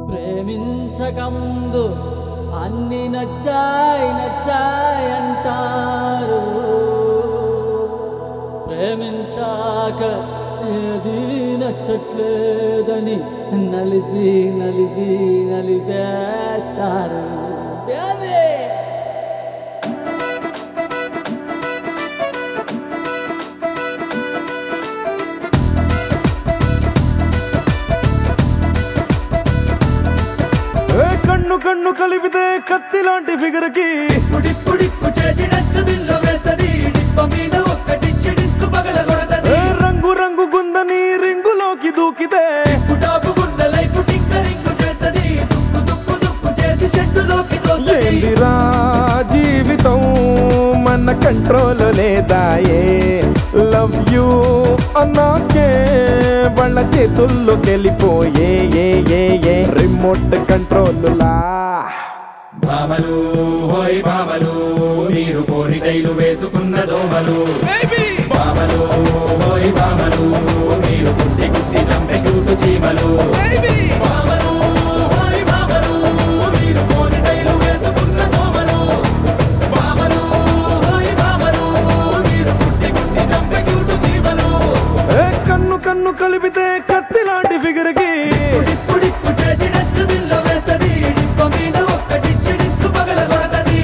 ప్రేమించకముందు అన్ని నచ్చాయి నచ్చాయి అంటారు ప్రేమించాక ఏది నచ్చట్లేదని నలిపి నలిపి నలిపేస్తారు Baby! ఏ కన్ను కన్ను కలిపితే కత్తి లాంటి ఫిగర్ కి డిప్పు చేసి డస్ట్ బిన్ లో వేస్తది డిప్ప మీద ఒక్కటిచ్చి డిస్క్ పగల కొడతది ఏ రంగు రంగు గుందని రింగులోకి దూకితే టాపు గుండ లైఫ్ టింకరింగ్ చేస్తది దుక్కు దుక్కు దుక్కు చేసి షెడ్డులోకి దోస్తది ఏందిరా జీవితం మన కంట్రోల్ లేదాయే లవ్ యూ అన్నాకే వాళ్ళ చేతుల్లోకి వెళ్ళిపోయే ఏ ఏ ఏ రిమోట్ కంట్రోల్ లా భామలు హోయ్ భామలు మీరు కోరి టైలు వేసుకున్న దోమలు భామలు హోయ్ భామలు మీరు గుడ్డి గుడ్డి చంపె క్యూటు చీమలు భామలు హోయ్ భామలు మీరు కోరి టైలు వేసుకున్న దోమలు భామలు హోయ్ భామలు మీరు గుడ్డి గుడ్డి చంపె క్యూటు చీమలు ఏ కన్ను కన్ను కలిపితే కత్తి లాంటి ఫిగర్ కి డిప్పు డిప్పు చేసి డస్ట్ బిన్ లో వేస్తది డిప్ప మీద ఒక్కటిచ్చి డిస్క్ పగల కొడతది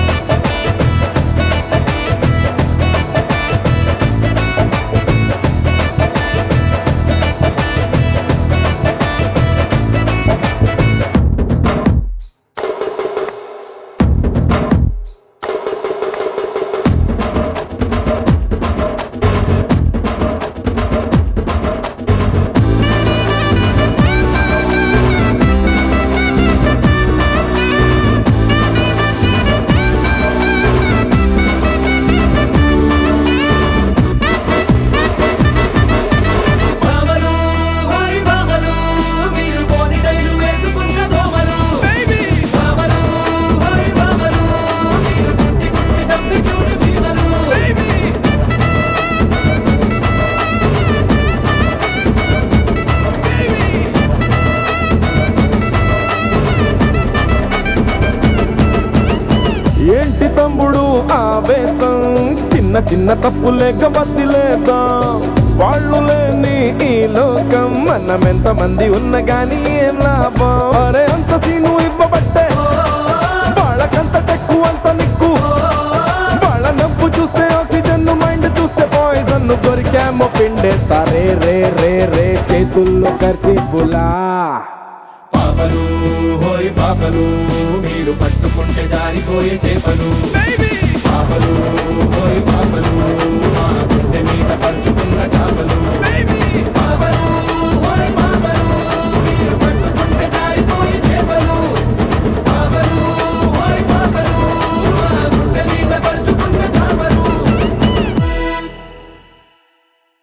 భామలు హోయ్ భామలు మీరు పోని టైలు వేసుకున్న దోమలు భామలు హోయ్ భామలు మీరు గుడ్డి గుడ్డి చంపి క్యూటు చీమలు ఏంటి తమ్ముడు ఆవేశం చిన్న చిన్న తప్పులేక బతిలేద్దాం వాళ్ళు లేని ఈ లోకం మనం ఎంత మంది ఉన్న గాని ఏం లాభం అరే అంత సీను ఇవ్వబట్టే వాళ్ళకంత టెక్కు అంత నిక్కు వాళ్ళ నవ్వు చూస్తే ఆక్సిజన్ మైండ్ చూస్తే పాయిజన్ దొరికామో పిండేస్తారే రే రే రే చేతుల్లో ఖర్చీపులా పాపలు హోయ్ పాపలు మీరు పట్టుకుంటే జారిపోయే చేపలు పాపలు హోయ్ పాపలు మా గుండె మీద పరుచుకున్న చేపలు